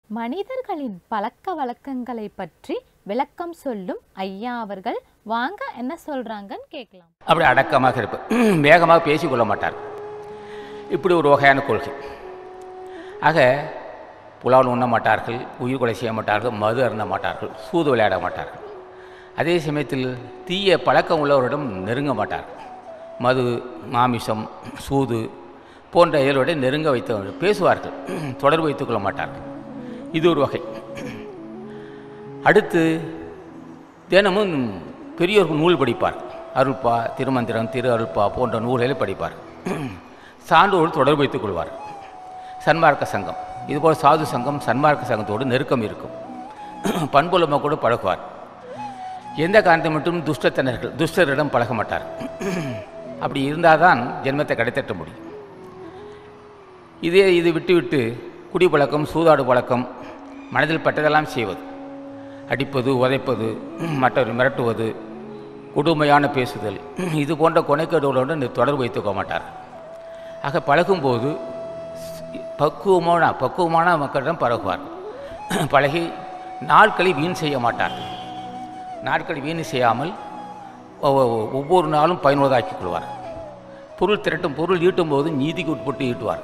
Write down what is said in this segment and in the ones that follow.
மனிதர்களின் பழக்க வழக்கங்களை பற்றி விளக்கம் சொல்லும் ஐயா அவர்கள் வாங்க என்ன சொல்றாங்கன்னு கேட்கலாம் அப்படி அடக்கமாக இருப்பார் வேகமாக பேசிக்கொள்ள மாட்டார் இப்படி ஒரு வகையான கொள்கை ஆக புலால் உண்ண மாட்டார்கள் உயிர் கொலை செய்ய மாட்டார்கள் மது அருந்த மாட்டார்கள் சூது விளையாட மாட்டார்கள் அதே சமயத்தில் தீய பழக்கம் உள்ளவரிடம் நெருங்க மாட்டார்கள் மது மாமிசம் சூது போன்ற இயலோட நெருங்க வைத்தவர்கள் பேசுவார்கள் தொடர்பு வைத்துக் கொள்ள மாட்டார்கள் இது ஒரு வகை அடுத்து தினமும் பெரியோர்கள் நூல் படிப்பார் அருள்பா திருமந்திரம் திரு அருள்பா போன்ற நூல்களை படிப்பார் சான்றோடு தொடர்பு வைத்துக் கொள்வார் சன்மார்க்க சங்கம் இதுபோல் சாது சங்கம் சன்மார்க்க சங்கத்தோடு நெருக்கம் இருக்கும் பண்புலமாக கூட பழகுவார் எந்த காரணத்தை மட்டும் துஷ்டத்தனர்கள் துஷ்டரிடம் பழக மாட்டார் அப்படி இருந்தால் தான் ஜென்மத்தை கடைத்தட்ட முடியும் இதே இது விட்டுவிட்டு குடி பழக்கம் சூதாடு பழக்கம் மனதில் பட்டதெல்லாம் செய்வது அடிப்பது உதைப்பது மற்றவரை மிரட்டுவது கொடுமையான பேசுதல் இது போன்ற கொனைக்கேடுகளுடன் தொடர்பு வைத்துக்க மாட்டார் ஆக பழகும்போது பக்குவமான பக்குவமான மக்களிடம் பழகுவார் பழகி நாட்களை வீண் செய்ய மாட்டார் நாட்களை வீண் செய்யாமல் ஒவ்வொ- ஒவ்வொரு நாளும் பயனுள்ளதாக்கிக் கொள்வார் பொருள் திரட்டும் பொருள் ஈட்டும் போது நீதிக்கு உட்பட்டு ஈட்டுவார்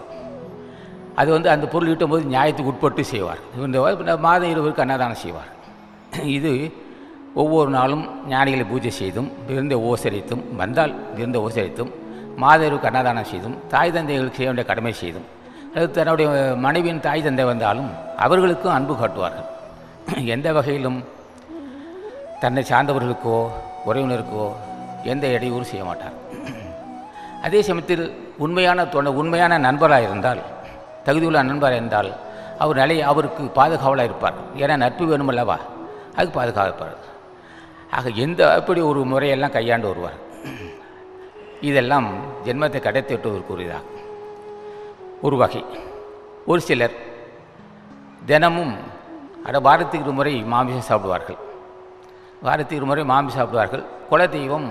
அது வந்து அந்த பொருள் ஈட்டும் போது நியாயத்துக்கு உட்பட்டு செய்வார் இந்த மாதம் இருவருக்கு அன்னதானம் செய்வார் இது ஒவ்வொரு நாளும் ஞானிகளை பூஜை செய்தும் விருந்த உபசரித்தும் வந்தால் விருந்த உபசரித்தும் மாதருக்கு அன்னதானம் செய்தும் தாய் தந்தைகளுக்கு செய்ய வேண்டிய கடமை செய்தும் அது தன்னுடைய மனைவியின் தாய் தந்தை வந்தாலும் அவர்களுக்கும் அன்பு காட்டுவார்கள் எந்த வகையிலும் தன்னை சார்ந்தவர்களுக்கோ உறவினருக்கோ எந்த இடையூறு செய்ய மாட்டார் அதே சமயத்தில் உண்மையான தொண்டை உண்மையான நண்பராக இருந்தால் தகுதியுள்ள நண்பராக இருந்தால் அவர் நிலை அவருக்கு பாதுகாவலாக இருப்பார் ஏன்னா நட்பு வேணுமல்லவா அதுக்கு பாதுகாப்பார் ஆக எந்த அப்படி ஒரு முறையெல்லாம் கையாண்டு வருவார் இதெல்லாம் ஜென்மத்தை கடத்தி விட்டுவதற்குரியதாக ஒரு வகை ஒரு சிலர் தினமும் அட வாரத்துக்கு ஒரு முறை மாமிசம் சாப்பிடுவார்கள் வாரத்துக்கு ஒரு முறை மாமிசம் சாப்பிடுவார்கள் குலதெய்வம்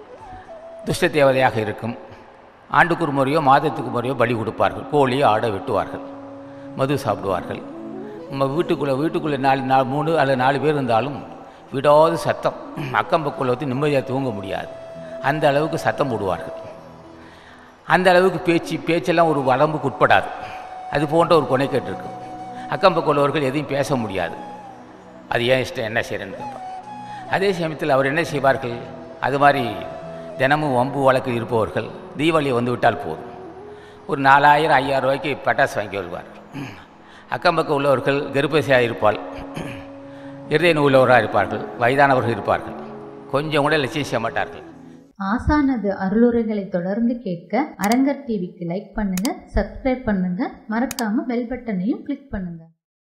துஷ்ட தேவதையாக இருக்கும் ஆண்டுக்கு ஒரு முறையோ மாதத்துக்கு முறையோ பலி கொடுப்பார்கள் கோழி ஆடை வெட்டுவார்கள் மது சாப்பிடுவார்கள் நம்ம வீட்டுக்குள்ளே வீட்டுக்குள்ளே நாலு நாலு மூணு அல்லது நாலு பேர் இருந்தாலும் விடாத சத்தம் அக்கம் பக்கம் வந்து நிம்மதியாக தூங்க முடியாது அந்த அளவுக்கு சத்தம் போடுவார்கள் அந்த அளவுக்கு பேச்சு பேச்செல்லாம் ஒரு வரம்புக்கு உட்படாது அது போன்ற ஒரு கொனைக்கேட்டு இருக்கும் அக்கம் பக்கம் உள்ளவர்கள் எதையும் பேச முடியாது அது ஏன் இஷ்டம் என்ன செய்கிறேன்னு கேட்பான் அதே சமயத்தில் அவர் என்ன செய்வார்கள் அது மாதிரி தினமும் வம்பு வழக்கு இருப்பவர்கள் தீபாவளி வந்து விட்டால் போதும் ஒரு நாலாயிரம் ஐயாயிரம் ரூபாய்க்கு பட்டாசு வாங்கி வருவார் அக்கம் பக்கம் உள்ளவர்கள் கர்ப்பசியாக இருப்பாள் இருதய உள்ளவராக இருப்பார்கள் வயதானவர்கள் இருப்பார்கள் கொஞ்சம் கூட லட்சியம் செய்ய மாட்டார்கள் ஆசானது அருளுரைகளை தொடர்ந்து கேட்க அரங்கர் டிவிக்கு லைக் பண்ணுங்க சப்ஸ்கிரைப் பண்ணுங்க மறக்காம பெல் பட்டனையும் கிளிக் பண்ணுங்க